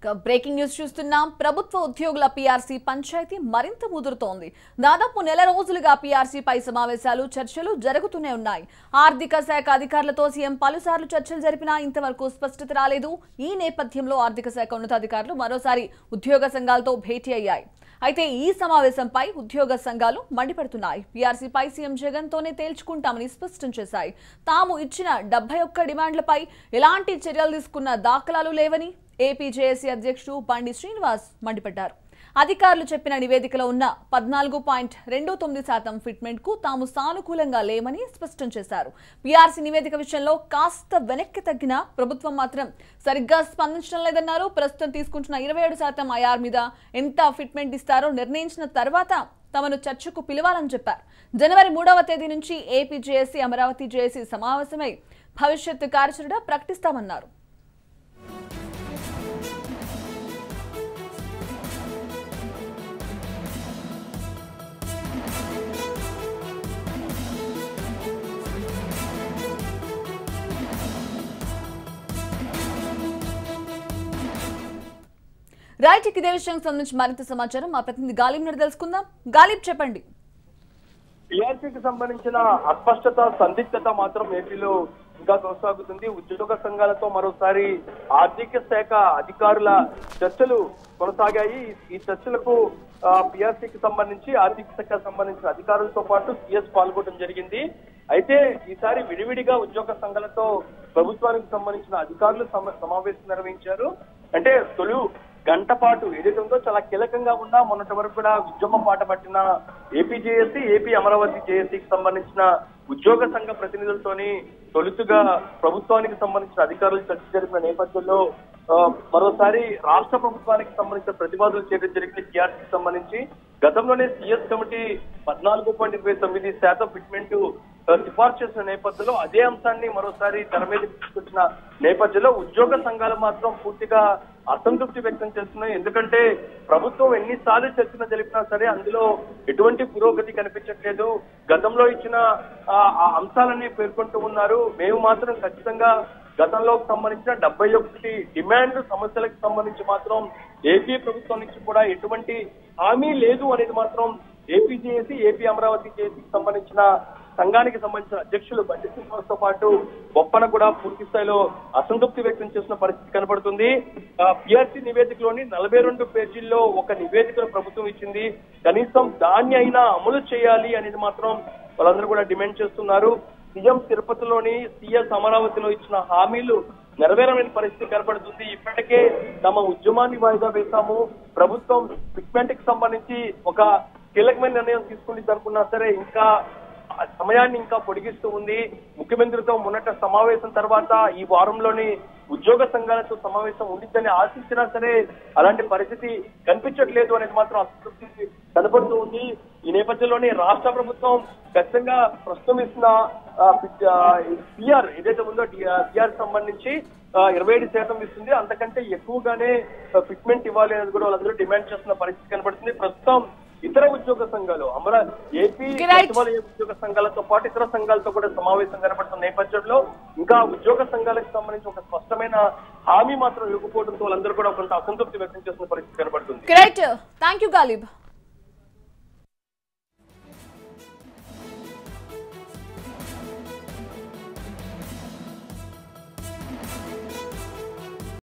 ఇక breaking news చూస్తున్నాం ప్రభుత్వ ఉద్యోగుల పీఆర్సీ పంచాయతీ మరింత ముదురుతోంది దాదాపు నెల రోజులుగా పీఆర్సీపై సమావేశాలు చర్చలు జరుగుతూనే ఉన్నాయి ఆర్థిక శాఖ అధికారులతో సీఎం పలుసార్లు చర్చలు జరిపినా ఇంతవరకు స్పష్టత రాలేదు ఈ నేపథ్యంలో ఆర్థిక శాఖ ఉన్నతాధికారులు మరోసారి ఉద్యోగ సంఘాలతో భేటీ అయ్యాయి అయితే ఈ సమావేశంపై ఉద్యోగ సంఘాలు మండిపడుతున్నాయి పీఆర్సీపై సీఎం జగన్ తోనే తేల్చుకుంటామని స్పష్టం చేశాయి తాము ఇచ్చిన డెబ్బై ఒక్క డిమాండ్లపై ఎలాంటి చర్యలు తీసుకున్న దాఖలాలు లేవని ఏపీ జేఏసీ అధ్యక్షుడు బండి శ్రీనివాస్ మండిపడ్డారు అధికారులు చెప్పిన నివేదికలో ఉన్న పద్నాలుగు పాయింట్ రెండు తొమ్మిది శాతం ఫిట్మెంట్ కు తాము సానుకూలంగా లేమని స్పష్టం చేశారు పీఆర్సీ నివేదిక విషయంలో కాస్త వెనక్కి తగ్గిన ప్రభుత్వం మాత్రం సరిగ్గా స్పందించడం లేదన్నారు ప్రస్తుతం తీసుకుంటున్న ఇరవై ఏడు శాతం ఐఆర్ మీద ఎంత ఫిట్మెంట్ ఇస్తారో నిర్ణయించిన తర్వాత తమను చర్చకు పిలవాలని చెప్పారు జనవరి మూడవ తేదీ నుంచి ఏపీ జేఏసీ అమరావతి జేఏసీ సమావేశమై భవిష్యత్తు కార్యాచరణ ప్రకటిస్తామన్నారు రైట్ ఇక ఇదే విషయానికి సంబంధించి మరింత సమాచారం మా ప్రతినిధి గాలిబ్ నుండి తెలుసుకుందాం గాలిబ్ చెప్పండి టీఆర్సీకి సంబంధించిన అస్పష్టత సందిగ్ధత మాత్రం ఏపీలో ఇంకా కొనసాగుతుంది ఉద్యోగ సంఘాలతో మరోసారి ఆర్థిక శాఖ అధికారుల చర్చలు కొనసాగాయి ఈ చర్చలకు పిఆర్సీకి సంబంధించి ఆర్థిక శాఖ సంబంధించిన అధికారులతో పాటు సిఎస్ పాల్గొనడం జరిగింది అయితే ఈసారి విడివిడిగా ఉద్యోగ సంఘాలతో ప్రభుత్వానికి సంబంధించిన అధికారులు సమ- సమావేశం నిర్వహించారు అంటే తొలి గంట పాటు ఏదైతే ఉందో చాలా కీలకంగా ఉన్న మొన్నటి వరకు కూడా ఉద్యమం పాట పట్టిన ఏపీ జేఏసీ ఏపీ అమరావతి జేఏసీకి సంబంధించిన ఉద్యోగ సంఘ ప్రతినిధులతోని తొలుతుగా ప్రభుత్వానికి సంబంధించిన అధికారులు చర్చ జరిపిన నేపథ్యంలో ఆ, మరోసారి రాష్ట్ర ప్రభుత్వానికి సంబంధించిన ప్రతిపాదనలు చేయడం జరిగింది టీఆర్సీకి సంబంధించి గతంలోనే సిఎస్ కమిటీ పద్నాలుగు పాయింట్ ఇరవై తొమ్మిది శాతం ఫిట్మెంట్ ఆ, సిఫార్సు చేసిన నేపథ్యంలో అదే అంశాన్ని మరోసారి తెర మీద తీసుకొచ్చిన నేపథ్యంలో ఉద్యోగ సంఘాలు మాత్రం పూర్తిగా అసంతృప్తి వ్యక్తం చేస్తున్నాయి ఎందుకంటే ప్రభుత్వం ఎన్నిసార్లు చర్చలు జరిపినా సరే అందులో ఎటువంటి పురోగతి కనిపించట్లేదు గతంలో ఇచ్చిన ఆ, ఆ అంశాలన్నీ పేర్కొంటూ ఉన్నారు మేము మాత్రం ఖచ్చితంగా గతంలో సంబంధించిన డెబ్బై ఒకటి డిమాండ్ సమస్యలకు సంబంధించి మాత్రం ఏపీ ప్రభుత్వం నుంచి కూడా ఎటువంటి హామీ లేదు అనేది మాత్రం ఏపీ జేఏసీ ఏపీ అమరావతి జేఏసీకి సంబంధించిన సంఘానికి సంబంధించిన అధ్యక్షులు బండి శ్రీనివాస్తో పాటు బొప్పన కూడా పూర్తి స్థాయిలో అసంతృప్తి వ్యక్తం చేసిన పరిస్థితి కనబడుతుంది పిఆర్సీ నివేదికలోని నలభై రెండు పేజీల్లో ఒక నివేదికను ప్రభుత్వం ఇచ్చింది కనీసం దాన్ని అయినా అమలు చేయాలి అనేది మాత్రం వాళ్ళందరూ కూడా డిమాండ్ చేస్తున్నారు సీఎం తిరుపతిలోని సీఎస్ అమరావతిలో ఇచ్చిన హామీలు నెరవేరలేని పరిస్థితి కనబడుతుంది ఇప్పటికే తమ ఉద్యమాన్ని వాయిదా వేశాము ప్రభుత్వం ఫిట్మెంట్ కి సంబంధించి ఒక కీలకమైన నిర్ణయం తీసుకుంటుంది అనుకున్నా సరే ఇంకా ఆ సమయాన్ని ఇంకా పొడిగిస్తూ ఉంది ముఖ్యమంత్రితో మొన్నట సమావేశం తర్వాత ఈ వారంలోని ఉద్యోగ సంఘాలతో సమావేశం ఉండిద్దని ఆశించినా సరే అలాంటి పరిస్థితి కనిపించట్లేదు అనేది మాత్రం అసంతృప్తి కనబడుతూ ఉంది ఈ నేపథ్యంలోనే రాష్ట్ర ప్రభుత్వం ఖచ్చితంగా ప్రస్తుతం ఇస్తున్న పిఆర్ ఏదైతే ఉందో పిఆర్ సంబంధించి ఇరవై ఏడు శాతం ఇస్తుంది అంతకంటే ఎక్కువగానే ఫిట్మెంట్ ఇవ్వాలి అనేది కూడా వాళ్ళందరూ డిమాండ్ చేస్తున్న పరిస్థితి కనబడుతుంది ప్రస్తుతం ఇతర ఉద్యోగ సంఘాలు అమరా ఏపీ Okay, right. సచివాలయ ఉద్యోగ సంఘాలతో పాటు ఇతర సంఘాలతో కూడా సమావేశం కనబడుతున్న నేపథ్యంలో ఇంకా ఉద్యోగ సంఘాలకు సంబంధించి ఒక స్పష్టమైన హామీ మాత్రం ఇవ్వకపోవడంతో వాళ్ళందరూ కూడా కొంత అసంతృప్తి వ్యక్తం చేస్తున్న పరిస్థితి కనబడుతుంది గ్రేట్ థ్యాంక్ యూ గాలిబ్